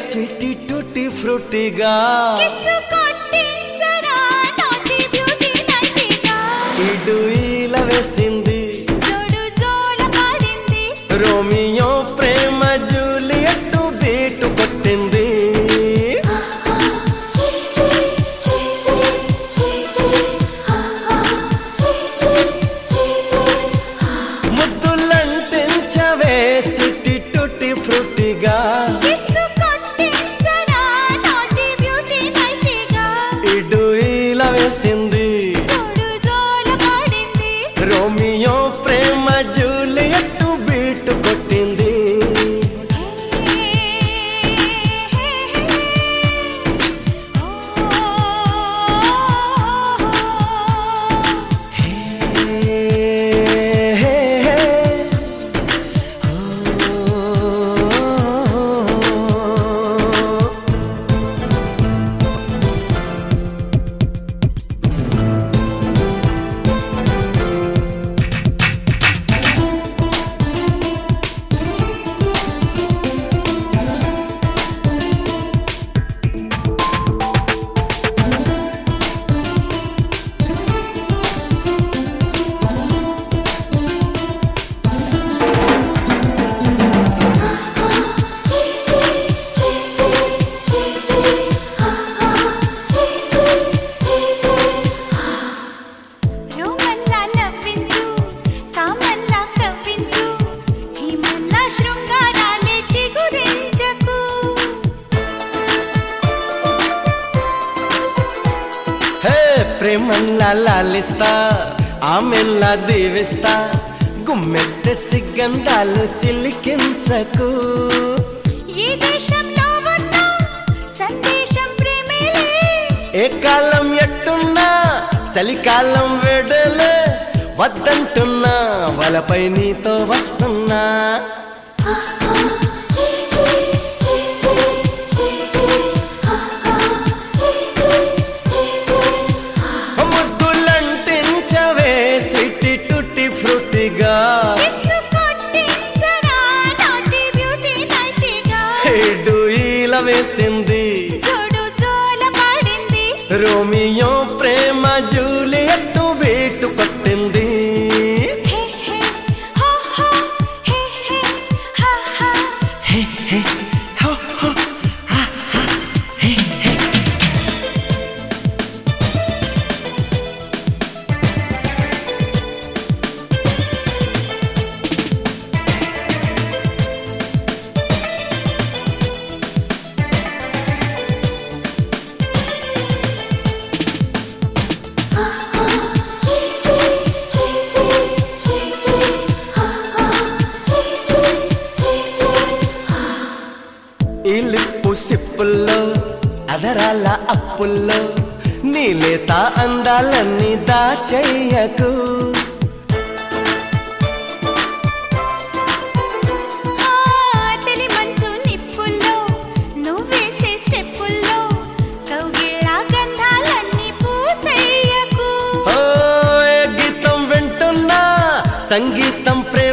Sweety tutti ఫ్రూటీగా kiss కొట్టించరా naughty beauty నైటిగా ఇడు ఈల వేసింది జోడు జోల పాడింది రోమియో ప్రేమ జూలియట్ బీటు కొట్టింది ముద్దులంటించవే సిటీ టూటీ ఫ్రూటీగా కిస్సు కొట్టించరా నాటి బ్యూటీ నైటిగా ఇడు ఈల వేసింది జోడు జోల పాడింది రోమియో ప్రేమ జూలియట్ బీటు కొట్టింది రోమన్లా నవ్వించు కామన్లా కవ్వించు హిమన్లా శృంగారాలే చిగురించకు హే ప్రేమల్లా లాలిస్తా ఆమెల్లా దీవిస్తా గుమ్మెత్తే సిగ్గంధాలు చిలికించకు ఈ దేశంలో ఉన్న సందేశం ప్రేమేలే ఏ కాలం ఎట్టున్నా చలికాలం వెడలే వద్దంటున్నా వలపై నీతో వస్తున్నా ముద్దులంటించవే సిటీ టుట్టి ఫ్రూటిగా కిస్సు కొట్టించరా నాటి బ్యూటీ నైటిగా హేడు ఈల వేసింది జోడు జోల పాడింది రోమియో ప్రేమ జూలియట్ బీటు కొట్టింది హే హే హో హో హే హే హా హా ఈ లిప్పు సిప్పుల్లో అదరాల అప్పుల్లో నీలేత అందాలన్నీ దాచెయ్యకు ఆ తెలి మంచు నిప్పుల్లో నువ్వేసే స్టెప్పుల్లో కౌగిళ్ళ గంధాలన్నీ పూసెయ్యకు ఓ ఏ గీతం వింటున్నా సంగీతం ప్రేమ